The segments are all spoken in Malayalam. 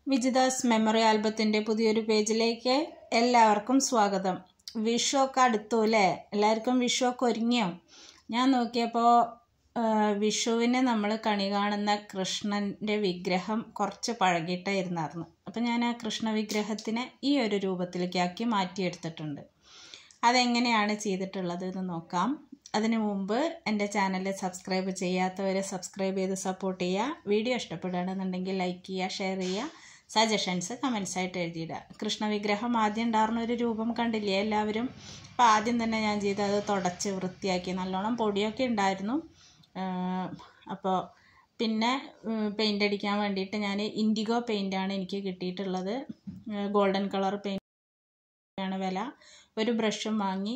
വിജിതാസ് മെമ്മറി ആൽബത്തിൻ്റെ പുതിയൊരു പേജിലേക്ക് എല്ലാവർക്കും സ്വാഗതം വിഷു ഒക്കെ അടുത്തു അല്ലേ എല്ലാവർക്കും വിഷു ഒക്കെ ഒരുങ്ങിയോ ഞാൻ നോക്കിയപ്പോൾ വിഷുവിന് നമ്മൾ കണി കാണുന്ന കൃഷ്ണൻ്റെ വിഗ്രഹം കുറച്ച് പഴകിയിട്ടായിരുന്നായിരുന്നു അപ്പം ഞാൻ ആ കൃഷ്ണ വിഗ്രഹത്തിനെ ഈ ഒരു രൂപത്തിലേക്ക് ആക്കി മാറ്റിയെടുത്തിട്ടുണ്ട് അതെങ്ങനെയാണ് ചെയ്തിട്ടുള്ളത് എന്ന് നോക്കാം അതിനു മുമ്പ് എൻ്റെ ചാനൽ സബ്സ്ക്രൈബ് ചെയ്യാത്തവർ സബ്സ്ക്രൈബ് ചെയ്ത് സപ്പോർട്ട് ചെയ്യുക വീഡിയോ ഇഷ്ടപ്പെടുകയാണെന്നുണ്ടെങ്കിൽ ലൈക്ക് ചെയ്യുക ഷെയർ ചെയ്യുക സജഷൻസ് കമൻസ് ആയിട്ട് എഴുതിയിടുക കൃഷ്ണ വിഗ്രഹം ആദ്യം ഉണ്ടായിരുന്ന ഒരു രൂപം കണ്ടില്ലേ എല്ലാവരും അപ്പോൾ ആദ്യം തന്നെ ഞാൻ ചെയ്തത് തുടച്ച് വൃത്തിയാക്കി നല്ലോണം പൊടിയൊക്കെ ഉണ്ടായിരുന്നു അപ്പോൾ പിന്നെ പെയിൻ്റ് അടിക്കാൻ വേണ്ടിയിട്ട് ഞാൻ ഇൻഡിഗോ പെയിൻ്റാണ് എനിക്ക് കിട്ടിയിട്ടുള്ളത് ഗോൾഡൻ കളർ പെയിൻ്റ് ആണ് വില ഒരു ബ്രഷും വാങ്ങി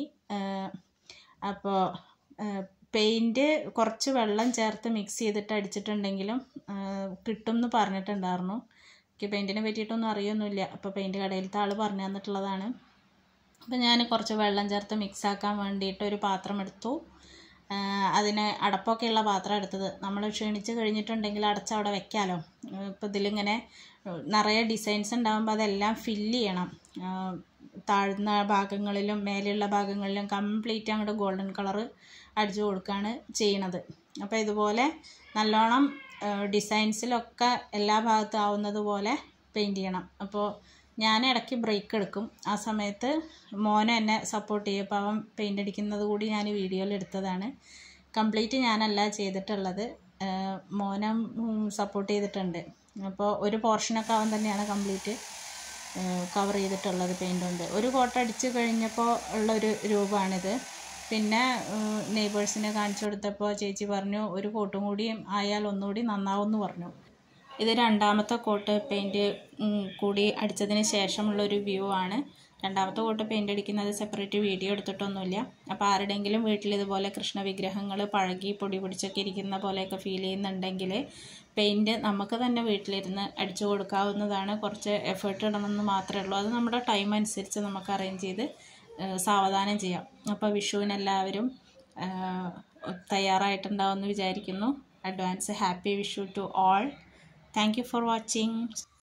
അപ്പോൾ പെയിൻറ്റ് കുറച്ച് വെള്ളം ചേർത്ത് മിക്സ് ചെയ്തിട്ട് അടിച്ചിട്ടുണ്ടെങ്കിലും കിട്ടും എന്ന് പറഞ്ഞിട്ടുണ്ടായിരുന്നു എനിക്ക് പെയിൻറ്റിനെ പറ്റിയിട്ടൊന്നും അറിയൊന്നുമില്ല അപ്പോൾ പെയിൻറ്റ് കടയിലത്തെ ആൾ പറഞ്ഞു തന്നിട്ടുള്ളതാണ് അപ്പോൾ ഞാൻ കുറച്ച് വെള്ളം ചേർത്ത് മിക്സ് ആക്കാൻ വേണ്ടിയിട്ട് ഒരു പാത്രം എടുത്തു അതിന് അടപ്പൊക്കെയുള്ള പാത്രം എടുത്തത് നമ്മൾ ക്ഷീണിച്ച് കഴിഞ്ഞിട്ടുണ്ടെങ്കിൽ അടച്ച് അവിടെ വെക്കാമല്ലോ ഇപ്പോൾ ഇതിലിങ്ങനെ നിറയെ ഡിസൈൻസ് ഉണ്ടാകുമ്പോൾ അതെല്ലാം ഫില്ല് ചെയ്യണം താഴ്ന്ന ഭാഗങ്ങളിലും മേലെയുള്ള ഭാഗങ്ങളിലും കംപ്ലീറ്റ് അങ്ങോട്ട് ഗോൾഡൻ കളറ് അടിച്ചു കൊടുക്കുകയാണ് ചെയ്യണത് അപ്പോൾ ഇതുപോലെ നല്ലോണം ഡിസൈൻസിലൊക്കെ എല്ലാ ഭാഗത്തും ആവുന്നത് പോലെ പെയിൻറ്റ് ചെയ്യണം അപ്പോൾ ഞാൻ ഇടയ്ക്ക് ബ്രേക്ക് എടുക്കും ആ സമയത്ത് മോനെ എന്നെ സപ്പോർട്ട് ചെയ്യും അപ്പോൾ അവൻ പെയിൻ്റ് അടിക്കുന്നത് കൂടി ഞാൻ വീഡിയോയിൽ എടുത്തതാണ് കംപ്ലീറ്റ് ഞാനല്ല ചെയ്തിട്ടുള്ളത് മോനം സപ്പോർട്ട് ചെയ്തിട്ടുണ്ട് അപ്പോൾ ഒരു പോർഷനൊക്കെ അവൻ തന്നെയാണ് കംപ്ലീറ്റ് കവർ ചെയ്തിട്ടുള്ളത് പെയിൻ്റ് കൊണ്ട് ഒരു കോട്ട അടിച്ച് കഴിഞ്ഞപ്പോൾ ഉള്ളൊരു രൂപമാണിത് പിന്നെ നെയ്ബേഴ്സിനെ കാണിച്ചു കൊടുത്തപ്പോൾ ചേച്ചി പറഞ്ഞു ഒരു കോട്ടും കൂടിയും ആയാൽ ഒന്നുകൂടി നന്നാവുമെന്ന് പറഞ്ഞു ഇത് രണ്ടാമത്തെ കോട്ട് പെയിൻറ്റ് കൂടി അടിച്ചതിന് ശേഷമുള്ളൊരു വ്യൂ ആണ് രണ്ടാമത്തെ കോട്ട് പെയിൻ്റ് അടിക്കുന്നത് സെപ്പറേറ്റ് വീഡിയോ എടുത്തിട്ടൊന്നുമില്ല അപ്പോൾ ആരുടെയെങ്കിലും വീട്ടിൽ ഇതുപോലെ കൃഷ്ണ വിഗ്രഹങ്ങൾ പഴകി പൊടി പിടിച്ചൊക്കെ ഇരിക്കുന്ന പോലെയൊക്കെ ഫീൽ ചെയ്യുന്നുണ്ടെങ്കിൽ പെയിൻറ്റ് നമുക്ക് തന്നെ വീട്ടിലിരുന്ന് അടിച്ചു കൊടുക്കാവുന്നതാണ് കുറച്ച് എഫേർട്ട് ഇടണമെന്ന് മാത്രമേ ഉള്ളൂ അത് നമ്മുടെ ടൈം അനുസരിച്ച് നമുക്ക് അറേഞ്ച് ചെയ്ത് സാവധാനം ചെയ്യാം അപ്പോൾ വിഷുവിനെല്ലാവരും തയ്യാറായിട്ടുണ്ടാവുമെന്ന് വിചാരിക്കുന്നു advance happy Vishu to all thank you for watching